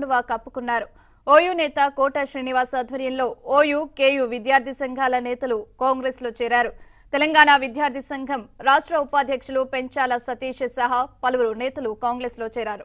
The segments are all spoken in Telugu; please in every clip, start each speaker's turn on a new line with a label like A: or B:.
A: కండువా కప్పుకున్నారు ఓయూ నేత కోట శ్రీనివాస్ ఆధ్వర్యంలో ఓయూ కేయూ విద్యార్థి సంఘాల నేతలు కాంగ్రెస్ లో చేరారు తెలంగాణ విద్యార్థి సంఘం రాష్ట్ర ఉపాధ్యక్షులు పెంచాల సతీష్ సహా పలువురు నేతలు కాంగ్రెస్ లో చేరారు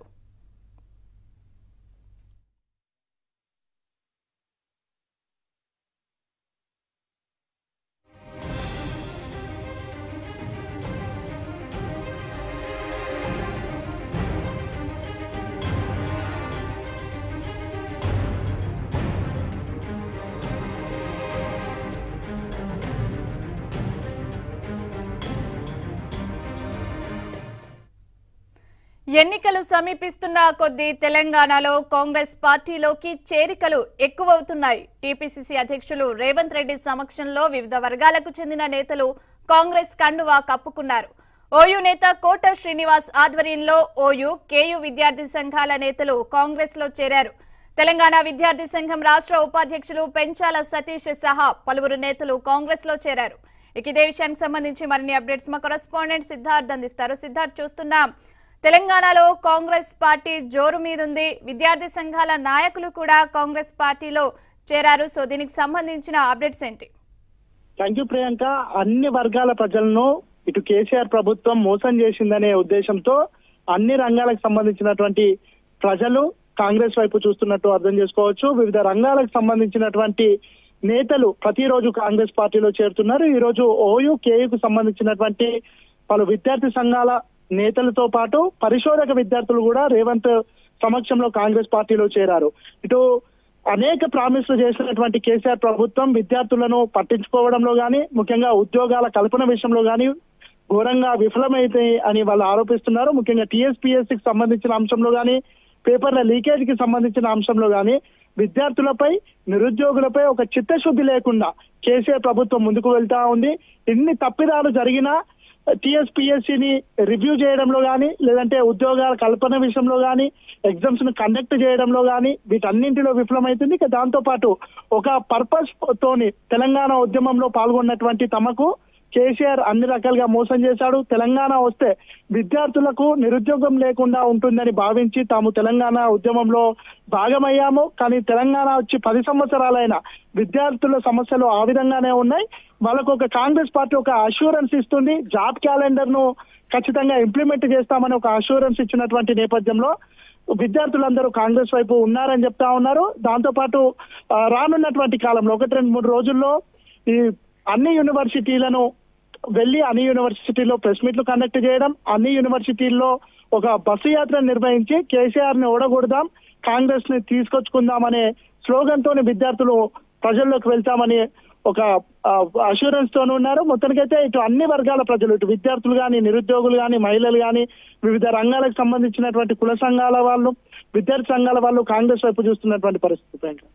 A: ఎన్నికలు సమీపిస్తున్న కొద్దీ తెలంగాణలో కాంగ్రెస్ పార్టీలోకి చేరికలు ఎక్కువవుతున్నాయి టీపీసీసీ అధ్యక్షులు రేవంత్ రెడ్డి సమక్షంలో వివిధ వర్గాలకు చెందిన నేతలు కాంగ్రెస్ కండువా కప్పుకున్నారు ఓయూ నేత కోట శ్రీనివాస్ ఆధ్వర్యంలో ఓయూ కేయూ విద్యార్థి సంఘాల నేతలు కాంగ్రెస్ లో చేరారు తెలంగాణ విద్యార్థి సంఘం రాష్ట్ర ఉపాధ్యక్షులు పెంచాల సతీష్ సహా పలువురు నేతలు కాంగ్రెస్ లో చేరారు ఇక ఇదే విషయానికి సంబంధించి మరిన్ని అప్డేట్స్ మా కరెస్పాండెంట్ సిద్ధార్థ్ అందిస్తారు సిద్ధార్థ్ చూస్తున్నాం తెలంగాణలో కాంగ్రెస్ పార్టీ జోరు మీదుంది విద్యార్థి సంఘాల నాయకులు కూడా కాంగ్రెస్ పార్టీలో చేరారు సో దీనికి సంబంధించిన అప్డేట్స్ ఏంటి
B: థ్యాంక్ యూ ప్రియాంక అన్ని వర్గాల ప్రజలను ఇటు కేసీఆర్ ప్రభుత్వం మోసం చేసిందనే ఉద్దేశంతో అన్ని రంగాలకు సంబంధించినటువంటి ప్రజలు కాంగ్రెస్ వైపు చూస్తున్నట్టు అర్థం చేసుకోవచ్చు వివిధ రంగాలకు సంబంధించినటువంటి నేతలు ప్రతిరోజు కాంగ్రెస్ పార్టీలో చేరుతున్నారు ఈ రోజు ఓయూ కేయుకు సంబంధించినటువంటి పలు విద్యార్థి సంఘాల నేతలతో పాటు పరిశోధక విద్యార్థులు కూడా రేవంత్ సమక్షంలో కాంగ్రెస్ పార్టీలో చేరారు ఇటు అనేక ప్రామిస్లు చేసినటువంటి కేసీఆర్ ప్రభుత్వం విద్యార్థులను పట్టించుకోవడంలో గాని ముఖ్యంగా ఉద్యోగాల కల్పన విషయంలో గాని ఘోరంగా విఫలమైతే అని వాళ్ళు ఆరోపిస్తున్నారు ముఖ్యంగా టీఎస్పీఎస్సీకి సంబంధించిన అంశంలో గాని పేపర్ల లీకేజ్ కి సంబంధించిన అంశంలో గాని విద్యార్థులపై నిరుద్యోగులపై ఒక చిత్తశుద్ధి లేకుండా కేసీఆర్ ప్రభుత్వం ముందుకు వెళ్తా ఉంది ఎన్ని తప్పిదాలు జరిగినా టీఎస్పీఎస్సీని రివ్యూ చేయడంలో గానీ లేదంటే ఉద్యోగాల కల్పన విషయంలో గానీ ఎగ్జామ్స్ ను కండక్ట్ చేయడంలో గానీ వీటన్నింటిలో విఫలమైతుంది ఇక దాంతో పాటు ఒక పర్పస్ తోని తెలంగాణ ఉద్యమంలో పాల్గొన్నటువంటి తమకు కేసీఆర్ అన్ని రకాలుగా మోసం చేశాడు తెలంగాణ వస్తే విద్యార్థులకు నిరుద్యోగం లేకుండా ఉంటుందని భావించి తాము తెలంగాణ ఉద్యమంలో భాగమయ్యాము కానీ తెలంగాణ వచ్చి పది సంవత్సరాలైన విద్యార్థుల సమస్యలు ఆ విధంగానే ఉన్నాయి వాళ్ళకు ఒక కాంగ్రెస్ పార్టీ ఒక అష్యూరెన్స్ ఇస్తుంది జాబ్ క్యాలెండర్ ను ఖచ్చితంగా ఇంప్లిమెంట్ చేస్తామని ఒక అష్యూరెన్స్ ఇచ్చినటువంటి నేపథ్యంలో విద్యార్థులందరూ కాంగ్రెస్ వైపు ఉన్నారని చెప్తా ఉన్నారు దాంతో పాటు ఆ, రానున్నటువంటి కాలంలో ఒకటి రెండు మూడు రోజుల్లో ఈ అన్ని యూనివర్సిటీలను వెళ్ళి అన్ని యూనివర్సిటీలో ప్రెస్ మీట్లు కండక్ట్ చేయడం అన్ని యూనివర్సిటీల్లో ఒక బస్సు యాత్ర నిర్వహించి కేసీఆర్ ని ఓడగొడదాం కాంగ్రెస్ ని తీసుకొచ్చుకుందాం అనే స్లోగన్ తోని విద్యార్థులు ప్రజల్లోకి వెళ్తామని ఒక అష్యూరెన్స్ తోనే ఉన్నారు మొత్తానికైతే ఇటు అన్ని వర్గాల ప్రజలు ఇటు విద్యార్థులు కానీ నిరుద్యోగులు కానీ మహిళలు కానీ వివిధ రంగాలకు సంబంధించినటువంటి కుల సంఘాల వాళ్ళు విద్యార్థి సంఘాల వాళ్ళు కాంగ్రెస్ వైపు చూస్తున్నటువంటి పరిస్థితి ప్రియాంక.